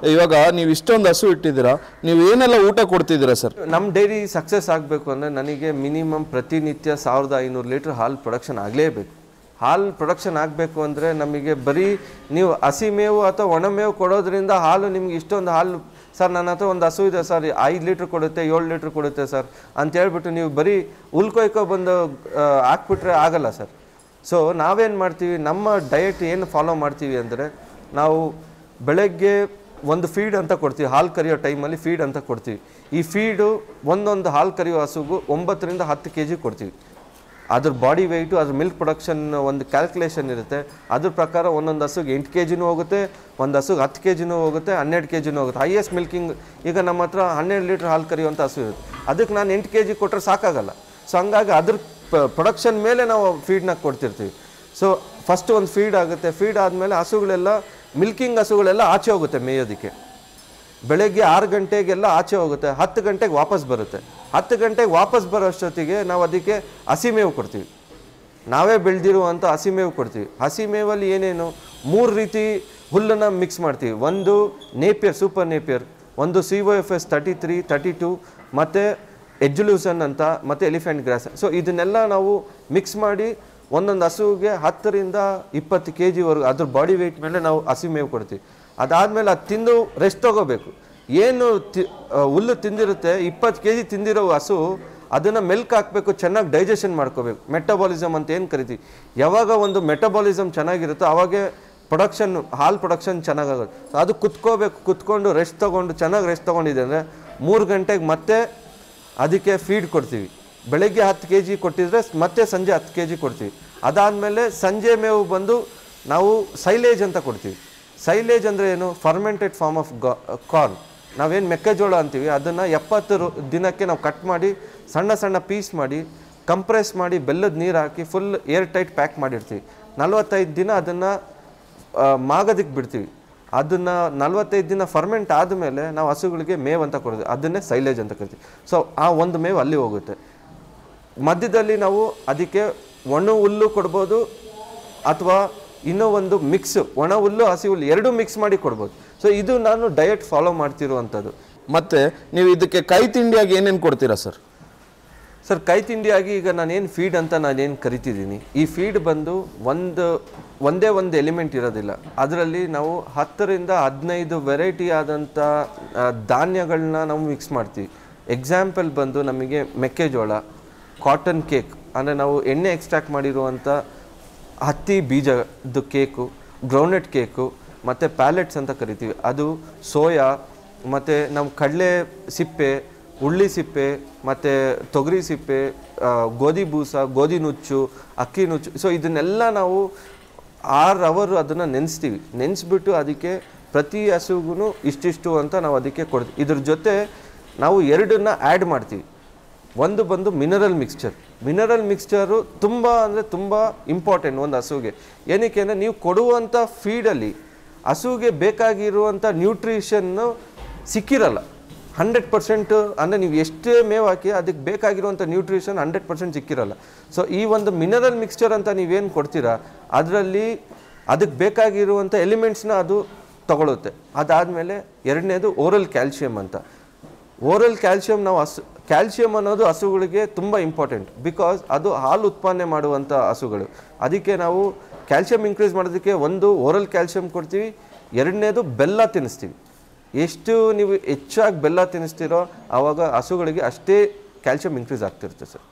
ಇವಾಗ ನೀವು ಇಷ್ಟೊಂದು ಹಸು ಇಟ್ಟಿದ್ದೀರಾ ನೀವು ಏನೆಲ್ಲ ಊಟ ಕೊಡ್ತಿದ್ದೀರಾ ಸರ್ ನಮ್ಮ ಡೈರಿ ಸಕ್ಸಸ್ ಆಗಬೇಕು ಅಂದರೆ ನನಗೆ ಮಿನಿಮಮ್ ಪ್ರತಿನಿತ್ಯ ಸಾವಿರದ ಐನೂರು ಲೀಟ್ರ್ ಹಾಲು ಪ್ರೊಡಕ್ಷನ್ ಆಗಲೇಬೇಕು ಹಾಲು ಪ್ರೊಡಕ್ಷನ್ ಆಗಬೇಕು ಅಂದರೆ ನಮಗೆ ಬರೀ ನೀವು ಹಸಿ ಮೇವು ಅಥವಾ ಒಣ ಮೇವು ಕೊಡೋದ್ರಿಂದ ಹಾಲು ನಿಮ್ಗೆ ಇಷ್ಟೊಂದು ಹಾಲು ಸರ್ ನನ್ನ ಹತ್ರ ಒಂದು ಹಸು ಇದೆ ಸರ್ ಐದು ಲೀಟ್ರ್ ಕೊಡುತ್ತೆ ಏಳು ಲೀಟ್ರ್ ಕೊಡುತ್ತೆ ಸರ್ ಅಂತ ಹೇಳ್ಬಿಟ್ಟು ನೀವು ಬರೀ ಉಲ್ಕೊಯ್ಕೊ ಬಂದು ಆ, ಹಾಕ್ಬಿಟ್ರೆ ಆಗಲ್ಲ ಸರ್ ಸೊ ನಾವೇನು ಮಾಡ್ತೀವಿ ನಮ್ಮ ಡಯಟ್ ಏನು ಫಾಲೋ ಮಾಡ್ತೀವಿ ಅಂದರೆ ನಾವು ಬೆಳಗ್ಗೆ ಒಂದು ಫೀಡ್ ಅಂತ ಕೊಡ್ತೀವಿ ಹಾಲು ಕರಿಯೋ ಟೈಮಲ್ಲಿ ಫೀಡ್ ಅಂತ ಕೊಡ್ತೀವಿ ಈ ಫೀಡು ಒಂದೊಂದು ಹಾಲು ಕರಿಯೋ ಹಸುಗೂ ಒಂಬತ್ತರಿಂದ ಹತ್ತು ಕೆ ಜಿ ಕೊಡ್ತೀವಿ ಅದ್ರ ಬಾಡಿ ವೆಯ್ಟು ಅದ್ರ ಮಿಲ್ಕ್ ಪ್ರೊಡಕ್ಷನ್ ಒಂದು ಕ್ಯಾಲ್ಕುಲೇಷನ್ ಇರುತ್ತೆ ಅದ್ರ ಪ್ರಕಾರ ಒಂದೊಂದು ಹಸುಗೆ ಎಂಟು ಕೆ ಜಿನೂ ಹೋಗುತ್ತೆ ಒಂದು ಹಸುಗೆ ಹತ್ತು ಕೆ ಜಿನೂ ಹೋಗುತ್ತೆ ಹನ್ನೆರಡು ಕೆ ಜಿನೂ ಹೋಗುತ್ತೆ ಹೈಯೆಸ್ಟ್ ಮಿಲ್ಕಿಂಗ್ ಈಗ ನಮ್ಮ ಹತ್ರ ಹನ್ನೆರಡು ಲೀಟ್ರ್ ಹಾಲು ಕರಿಯುವಂಥ ಹಸು ಇರುತ್ತೆ ಅದಕ್ಕೆ ನಾನು ಎಂಟು ಕೆ ಜಿ ಕೊಟ್ಟರೆ ಸಾಕಾಗಲ್ಲ ಸೊ ಹಂಗಾಗಿ ಅದ್ರ ಪ್ರೊಡಕ್ಷನ್ ಮೇಲೆ ನಾವು ಫೀಡ್ನ ಕೊಡ್ತಿರ್ತೀವಿ ಸೊ ಫಸ್ಟ್ ಒಂದು ಫೀಡ್ ಆಗುತ್ತೆ ಫೀಡ್ ಆದಮೇಲೆ ಹಸುಗಳೆಲ್ಲ ಮಿಲ್ಕಿಂಗ್ ಹಸುಗಳೆಲ್ಲ ಆಚೆ ಹೋಗುತ್ತೆ ಮೇಯೋದಕ್ಕೆ ಬೆಳಗ್ಗೆ ಆರು ಗಂಟೆಗೆಲ್ಲ ಆಚೆ ಹೋಗುತ್ತೆ ಹತ್ತು ಗಂಟೆಗೆ ವಾಪಸ್ ಬರುತ್ತೆ ಹತ್ತು ಗಂಟೆಗೆ ವಾಪಸ್ ಬರೋ ಅಷ್ಟೊತ್ತಿಗೆ ನಾವು ಅದಕ್ಕೆ ಹಸಿ ಮೇವು ಕೊಡ್ತೀವಿ ನಾವೇ ಬೆಳೆದಿರುವಂಥ ಹಸಿ ಮೇವು ಕೊಡ್ತೀವಿ ಹಸಿ ಮೇವಲ್ಲಿ ಏನೇನು ಮೂರು ರೀತಿ ಹುಲ್ಲನ್ನು ಮಿಕ್ಸ್ ಮಾಡ್ತೀವಿ ಒಂದು ನೇಪಿಯರ್ ಸೂಪರ್ ನೇಪಿಯರ್ ಒಂದು C O F S thirty three thirty two ಮತ್ತು ಎಜ್ಯುಲೂಸನ್ ಅಂತ ಮತ್ತು ಎಲಿಫೆಂಟ್ ಗ್ರಾಸ್ ಸೊ ಇದನ್ನೆಲ್ಲ ನಾವು ಮಿಕ್ಸ್ ಮಾಡಿ ಒಂದೊಂದು ಹಸುವಿಗೆ ಹತ್ತರಿಂದ ಇಪ್ಪತ್ತು ಕೆ ಜಿವರೆಗೂ ಅದ್ರ ಬಾಡಿ ವೆಯ್ಟ್ ಮೇಲೆ ನಾವು ಹಸಿ ಮೇವು ಕೊಡ್ತೀವಿ ಅದಾದಮೇಲೆ ಅದು ತಿಂದು ರೆಸ್ಟ್ ತಗೋಬೇಕು ಏನು ತಿ ಆ, ಹುಲ್ಲು ತಿಂದಿರುತ್ತೆ ಇಪ್ಪತ್ತು ಕೆ ಜಿ ತಿಂದಿರೋ ಹಸು ಅದನ್ನು ಮೆಲ್ಕ್ ಹಾಕಬೇಕು ಚೆನ್ನಾಗಿ ಡೈಜೆಷನ್ ಮಾಡ್ಕೋಬೇಕು ಮೆಟಬಾಲಿಸಮ್ ಅಂತ ಏನು ಕರಿತೀವಿ ಯಾವಾಗ ಒಂದು ಮೆಟಬಾಲಿಸಮ್ ಚೆನ್ನಾಗಿರುತ್ತೋ ಅವಾಗೆ ಪ್ರೊಡಕ್ಷನ್ ಹಾಲು ಪ್ರೊಡಕ್ಷನ್ ಚೆನ್ನಾಗಾಗುತ್ತೆ So ಅದು ಕುತ್ಕೋಬೇಕು ಕುತ್ಕೊಂಡು ರೆಸ್ಟ್ ತೊಗೊಂಡು ಚೆನ್ನಾಗಿ ರೆಸ್ಟ್ ತೊಗೊಂಡಿದೆ ಅಂದರೆ ಮೂರು ಗಂಟೆಗೆ ಮತ್ತೆ ಅದಕ್ಕೆ ಫೀಡ್ ಕೊಡ್ತೀವಿ ಬೆಳಗ್ಗೆ ಹತ್ತು ಕೆ ಜಿ ಕೊಟ್ಟಿದ್ರೆ ಮತ್ತೆ ಸಂಜೆ ಹತ್ತು ಕೆ ಜಿ ಕೊಡ್ತೀವಿ ಅದಾದಮೇಲೆ ಸಂಜೆ ಮೇವು ಬಂದು ನಾವು ಸೈಲೇಜ್ ಅಂತ ಕೊಡ್ತೀವಿ ಸೈಲೇಜ್ ಅಂದರೆ ಏನು ಫರ್ಮೆಂಟೆಡ್ ಫಾರ್ಮ್ ಆಫ್ ಕಾರ್ನ್ ನಾವೇನು ಮೆಕ್ಕೆಜೋಳ ಅಂತೀವಿ ಅದನ್ನು ಎಪ್ಪತ್ತು ರು- ದಿನಕ್ಕೆ ನಾವು ಕಟ್ ಮಾಡಿ ಸಣ್ಣ ಸಣ್ಣ ಪೀಸ್ ಮಾಡಿ ಕಂಪ್ರೆಸ್ ಮಾಡಿ ಬೆಲ್ಲದ ನೀರು ಹಾಕಿ ಫುಲ್ ಏರ್ ಟೈಟ್ ಪ್ಯಾಕ್ ಮಾಡಿರ್ತೀವಿ ನಲ್ವತ್ತೈದು ದಿನ ಅದನ್ನು ಮಾಗೋದಕ್ಕೆ ಬಿಡ್ತೀವಿ ಅದನ್ನು ನಲ್ವತ್ತೈದು ದಿನ ಫರ್ಮೆಂಟ್ ಆದಮೇಲೆ ನಾವು ಹಸುಗಳಿಗೆ ಮೇವು ಅಂತ ಕೊಡ್ತೀವಿ ಅದನ್ನೇ ಸೈಲೇಜ್ ಅಂತ ಕರಿತೀವಿ ಸೊ ಆ ಒಂದು ಮೇವು ಅಲ್ಲಿ ಹೋಗುತ್ತೆ ಮಧ್ಯದಲ್ಲಿ ನಾವು ಅದಕ್ಕೆ ಒಣ ಹುಲ್ಲು ಕೊಡ್ಬೋದು ಅಥವಾ ಇನ್ನೂ ಒಂದು ಮಿಕ್ಸ್ ಒಣ ಹುಲ್ಲು ಹಸಿ ಹುಲ್ಲು ಎರಡೂ ಮಿಕ್ಸ್ ಮಾಡಿ ಕೊಡ್ಬೋದು ಸೊ ಇದು ನಾನು ಡಯಟ್ ಫಾಲೋ ಮಾಡ್ತಿರುವಂಥದ್ದು ಮತ್ತೆ ನೀವು ಇದಕ್ಕೆ ಕೈ ತಿಂಡಿಯಾಗಿ ಏನೇನು ಕೊಡ್ತೀರಾ ಸರ್ ಸರ್ ಕೈ ತಿಂಡಿಯಾಗಿ ಈಗ ನಾನೇನು ಫೀಡ್ ಅಂತ ನಾನೇನು ಕರಿತಿದ್ದೀನಿ ಈ ಫೀಡ್ ಬಂದು ಒಂದು ಒಂದೇ ಒಂದು ಎಲಿಮೆಂಟ್ ಇರೋದಿಲ್ಲ ಅದರಲ್ಲಿ ನಾವು ಹತ್ತರಿಂದ ಹದಿನೈದು ವೆರೈಟಿ ಆದಂಥ ಆ, ಧಾನ್ಯಗಳನ್ನ ನಾವು ಮಿಕ್ಸ್ ಮಾಡ್ತೀವಿ ಎಕ್ಸಾಂಪಲ್ ಬಂದು ನಮಗೆ ಮೆಕ್ಕೆಜೋಳ ಕಾಟನ್ ಕೇಕ್ ಅಂದರೆ ನಾವು ಎಣ್ಣೆ ಎಕ್ಸ್ಟ್ರಾಕ್ಟ್ ಮಾಡಿರುವಂಥ ಹತ್ತಿ ಬೀಜದ್ದು ಕೇಕು ಗ್ರೌಂಡ್ನಟ್ ಕೇಕು ಮತ್ತು ಪ್ಯಾಲೆಟ್ಸ್ ಅಂತ ಕರಿತೀವಿ ಅದು ಸೋಯಾ ಮತ್ತು ನಮ್ಮ ಕಡಲೆ ಸಿಪ್ಪೆ ಉಳ್ಳಿ ಸಿಪ್ಪೆ ಮತ್ತು ತೊಗರಿ ಸಿಪ್ಪೆ ಆ, ಗೋಧಿ ಬೂಸ ಗೋಧಿ ನುಚ್ಚು ಅಕ್ಕಿ ನುಚ್ಚು ಸೊ ಇದನ್ನೆಲ್ಲ ನಾವು ಆರು ಅವರು ಅದನ್ನು ನೆನೆಸ್ತೀವಿ ನೆನೆಸ್ಬಿಟ್ಟು ಅದಕ್ಕೆ ಪ್ರತಿ ಹಸುಗೂ ಇಷ್ಟಿಷ್ಟು ಅಂತ ನಾವು ಅದಕ್ಕೆ ಕೊಡ್ತೀವಿ ಇದ್ರ ಜೊತೆ ನಾವು ಎರಡನ್ನ ಆ್ಯಡ್ ಮಾಡ್ತೀವಿ ಒಂದು ಬಂದು ಮಿನರಲ್ ಮಿಕ್ಸ್ಚರ್ ಮಿನರಲ್ ಮಿಕ್ಸ್ಚರು ತುಂಬ ಅಂದರೆ ತುಂಬ ಇಂಪಾರ್ಟೆಂಟ್ ಒಂದು ಹಸುಗೆ ಏನಕ್ಕೆ ಅಂದರೆ ನೀವು ಕೊಡುವಂಥ ಫೀಡಲ್ಲಿ ಹಸುಗೆ ಬೇಕಾಗಿರುವಂಥ ನ್ಯೂಟ್ರಿಷನ್ನು ಸಿಕ್ಕಿರಲ್ಲ ಹಂಡ್ರೆಡ್ ಪರ್ಸೆಂಟ್ ಅಂದರೆ ನೀವು ಎಷ್ಟೇ ಮೇವು ಹಾಕಿ ಅದಕ್ಕೆ ಬೇಕಾಗಿರುವಂಥ ನ್ಯೂಟ್ರಿಷನ್ ಹಂಡ್ರೆಡ್ ಪರ್ಸೆಂಟ್ ಸಿಕ್ಕಿರಲ್ಲ ಸೊ ಈ ಒಂದು ಮಿನರಲ್ ಮಿಕ್ಸ್ಚರ್ ಅಂತ ನೀವೇನು ಕೊಡ್ತೀರಾ ಅದರಲ್ಲಿ ಅದಕ್ಕೆ ಬೇಕಾಗಿರುವಂಥ ಎಲಿಮೆಂಟ್ಸ್ನ ಅದು ತಗೊಳುತ್ತೆ ಅದಾದಮೇಲೆ ಎರಡನೇದು ಓರಲ್ ಕ್ಯಾಲ್ಶಿಯಂ ಅಂತ ಓರಲ್ ಕ್ಯಾಲ್ಶಿಯಂ ನಾವು ಹಸು ಕ್ಯಾಲ್ಶಿಯಂ ಅನ್ನೋದು ಹಸುಗಳಿಗೆ ತುಂಬ ಇಂಪಾರ್ಟೆಂಟ್ ಬಿಕಾಸ್ ಅದು ಹಾಲು ಉತ್ಪಾದನೆ ಮಾಡುವಂಥ ಹಸುಗಳು ಅದಕ್ಕೆ ನಾವು ಕ್ಯಾಲ್ಶಿಯಂ ಇನ್ಕ್ರೀಸ್ ಮಾಡೋದಕ್ಕೆ ಒಂದು ಓರಲ್ ಕ್ಯಾಲ್ಶಿಯಂ ಕೊಡ್ತೀವಿ ಎರಡನೇದು ಬೆಲ್ಲ ತಿನ್ನಿಸ್ತೀವಿ ಎಷ್ಟು ನೀವು ಹೆಚ್ಚಾಗಿ ಬೆಲ್ಲ ತಿನ್ನಿಸ್ತೀರೋ ಆವಾಗ ಹಸುಗಳಿಗೆ ಅಷ್ಟೇ ಕ್ಯಾಲ್ಶಿಯಂ ಇನ್ಕ್ರೀಸ್ ಆಗ್ತಿರುತ್ತೆ ಸರ್